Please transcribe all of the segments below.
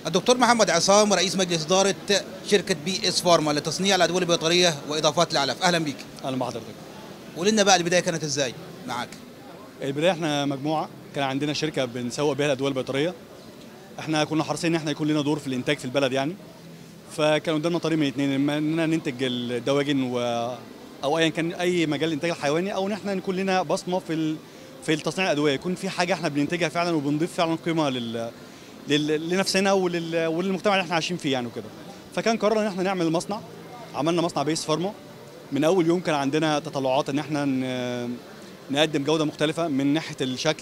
الدكتور محمد عصام رئيس مجلس إدارة شركة بي اس فارما لتصنيع الأدوية البيطرية وإضافات العلف أهلا بيك اهلا بحضرتك قول لنا بقى البداية كانت إزاي معاك البدايه احنا مجموعه كان عندنا شركه بنسوق بيها الادويه البيطريه احنا كنا حريصين ان احنا يكون لنا دور في الانتاج في البلد يعني فكان قدامنا طريق من الاثنين اما اننا ننتج الدواجن و او ايا كان اي مجال الانتاج الحيواني او ان احنا نكون لنا بصمه في ال... في تصنيع الادويه يكون في حاجه احنا بننتجها فعلا وبنضيف فعلا قيمه لل... لل... لنفسنا ولل... وللمجتمع اللي احنا عايشين فيه يعني وكده فكان قررنا ان احنا نعمل مصنع عملنا مصنع بيس فارما من اول يوم كان عندنا تطلعات ان احنا ن... نقدم جوده مختلفه من ناحيه الشكل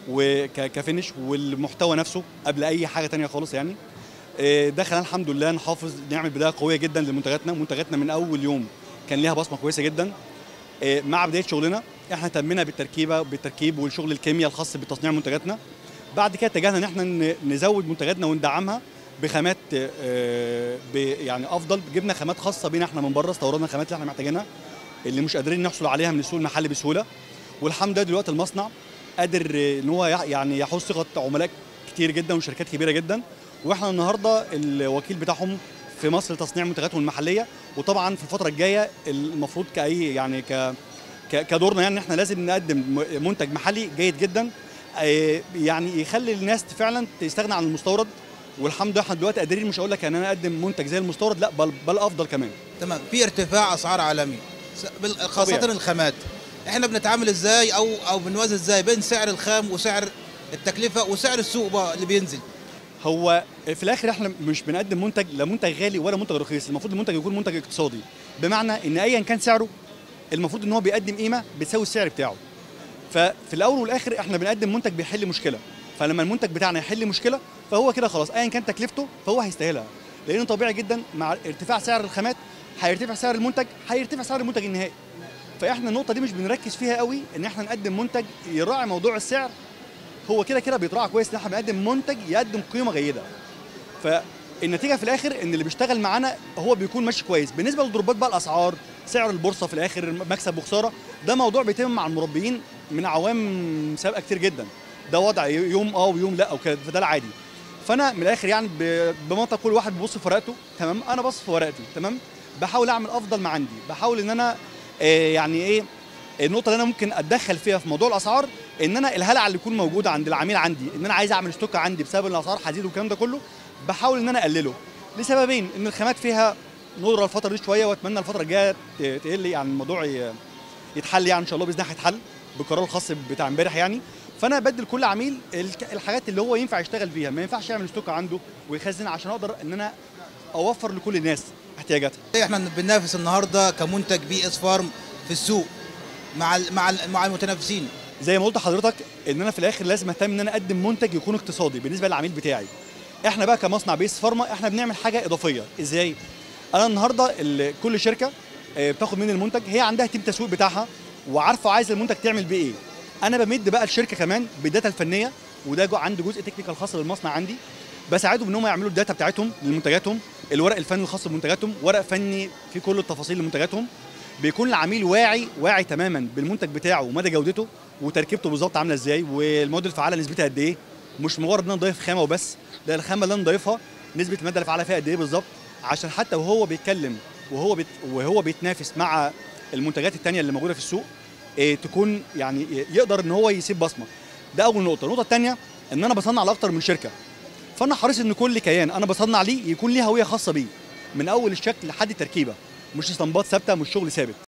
وكفينش والمحتوى نفسه قبل اي حاجه تانية خالص يعني إيه، ده خلانا الحمد لله نحافظ نعمل بدايه قويه جدا لمنتجاتنا منتجاتنا من اول يوم كان ليها بصمه كويسه جدا إيه، مع بدايه شغلنا احنا تمينا بالتركيبه بالتركيب والشغل الكيمياء الخاص بتصنيع منتجاتنا بعد كده اتجهنا ان احنا ن- نزود منتجاتنا وندعمها بخامات آه، ب- يعني افضل جبنا خامات خاصه بينا احنا من بره استوردنا الخامات اللي احنا محتاجينها اللي مش قادرين نحصل عليها من السوق المحلي بسهوله والحمد لله دلوقتي المصنع قادر آه، ان هو يح- يعني يحوز ثقه عملاء كتير جدا وشركات كبيره جدا واحنا النهارده الوكيل بتاعهم في مصر لتصنيع منتجاتهم المحليه وطبعا في الفتره الجايه المفروض كاي يعني ك ك- كدورنا يعني ان احنا لازم نقدم م- منتج محلي جيد جدا آه، يعني يخلي الناس فعلا تستغنى عن المستورد والحمد لله احنا دلوقتي قادرين مش هقول لك ان انا اقدم منتج زي المستورد لا بل بل افضل كمان تمام في ارتفاع أسعار عالمي س- بال- خاصة طبيعي. الخامات احنا بنتعامل ازاي او او بنوازن ازاي بين سعر الخام وسعر التكلفة وسعر السوق بقى اللي بينزل هو في الاخر احنا مش بنقدم منتج لا منتج غالي ولا منتج رخيص المفروض المنتج يكون منتج اقتصادي بمعنى ان ايا كان سعره المفروض ان هو بيقدم قيمه بتساوي السعر بتاعه ففي الاول والاخر احنا بنقدم منتج بيحل مشكله فلما المنتج بتاعنا يحل مشكله فهو كده خلاص ايا كان تكلفته فهو هيستاهلها لان طبيعي جدا مع ارتفاع سعر الخامات هيرتفع سعر المنتج هيرتفع سعر المنتج النهائي فاحنا النقطه دي مش بنركز فيها قوي ان احنا نقدم منتج يراعي موضوع السعر هو كده كده بيتراعى كويس ان احنا بنقدم منتج يقدم قيمه جيده فالنتيجه في الاخر ان اللي بيشتغل معانا هو بيكون ماشي كويس بالنسبه لضربات بقى الاسعار سعر البورصه في الاخر مكسب وخساره ده موضوع بيتم مع المربيين من عوام سابقه كتير جدا ده وضع يوم اه ويوم لا وكده فده العادي فانا من الاخر يعني ب- بمنطق كل واحد بيبص في ورقته تمام انا بص في ورقتي تمام بحاول اعمل افضل ما عندي بحاول ان انا آه يعني ايه النقطه اللي انا ممكن اتدخل فيها في موضوع الاسعار ان انا الهلع اللي يكون موجود عند العميل عندي ان انا عايز اعمل ستوك عندي بسبب ان الاسعار هتزيد والكلام ده كله بحاول ان انا اقلله لسببين ان الخامات فيها ندره الفتره دي شويه واتمنى الفتره الجايه ت- تقل يعني الموضوع ي- يتحل يعني ان شاء الله باذن الله هيتحل بالقرار الخاص بتاع امبارح يعني فانا بدل كل عميل الك- الحاجات اللي هو ينفع يشتغل بيها ما ينفعش يعمل ستوك عنده ويخزن عشان اقدر ان انا اوفر لكل الناس احتياجاتها احنا بننافس النهارده كمنتج بي اس فارم في السوق مع ال مع ال مع المتنافسين زي ما قلت لحضرتك ان انا في الاخر لازم اهتم ان انا اقدم منتج يكون اقتصادي بالنسبه للعميل بتاعي احنا بقى كمصنع بيس فارما احنا بنعمل حاجه اضافيه ازاي انا النهارده ال- كل شركه آه، بتاخد مني المنتج هي عندها تيم تسويق بتاعها وعارفه عايزه المنتج تعمل بيه ايه انا بمد بقى الشركه كمان بالداتا الفنيه وده جو عندي جزء تكنيكال خاص بالمصنع عندي بساعدهم ان هم يعملوا الداتا بتاعتهم لمنتجاتهم الورق الفني الخاص بمنتجاتهم ورق فني فيه كل التفاصيل لمنتجاتهم بيكون العميل واعي واعي تماما بالمنتج بتاعه ومدى جودته وتركيبته بالظبط عامله ازاي والمواد الفعاله نسبتها قد ايه مش مجرد ان انا نضيف خامه وبس ده الخامه اللي انا نضيفها نسبه الماده الفعاله فيها قد ايه بالظبط عشان حتى وهو بيتكلم وهو بيت وهو بيتنافس مع المنتجات التانية اللي موجوده في السوق إيه تكون يعني يقدر ان هو يسيب بصمه ده اول نقطه النقطه الثانيه ان انا بصنع لاكتر من شركه فانا حريص ان كل كيان انا بصنع ليه يكون ليه هويه خاصه بيه من اول الشكل لحد التركيبه مش اسطمبات ثابته مش شغل ثابت